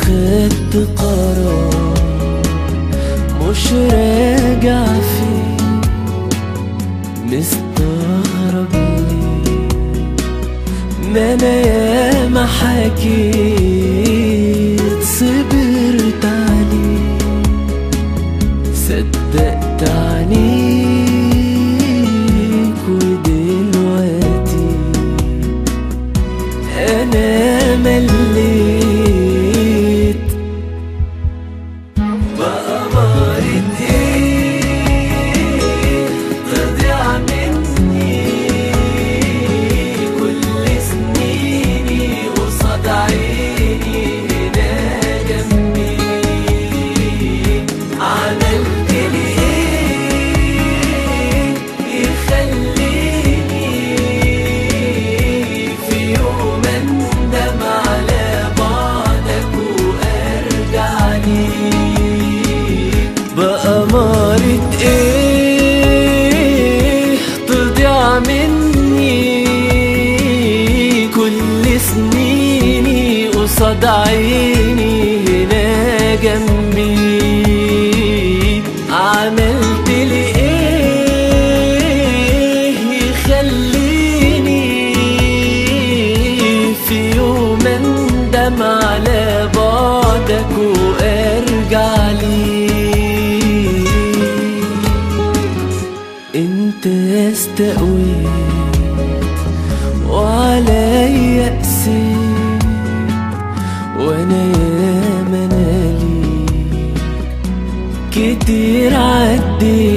خدت قرار مش راجع فيه مستغرب ليه ما انا ياما حكيت صبرت عليه صدقت عنيك ودلوقتي انا مليت بأمارة ايه تضيع مني كل سنيني قصاد عيني هنا جنبي عملت لي ايه يخليني في يوم اندم على بعدك وارجع ليك بأمارة ايه تضيع مني كل سنيني قصاد عيني هنا جنبي عملت لي ايه يخليني في يوم اندم على بعدك وارجع ليك انت استقويت وعليا قسيت وانا يا مناليك كتير عديت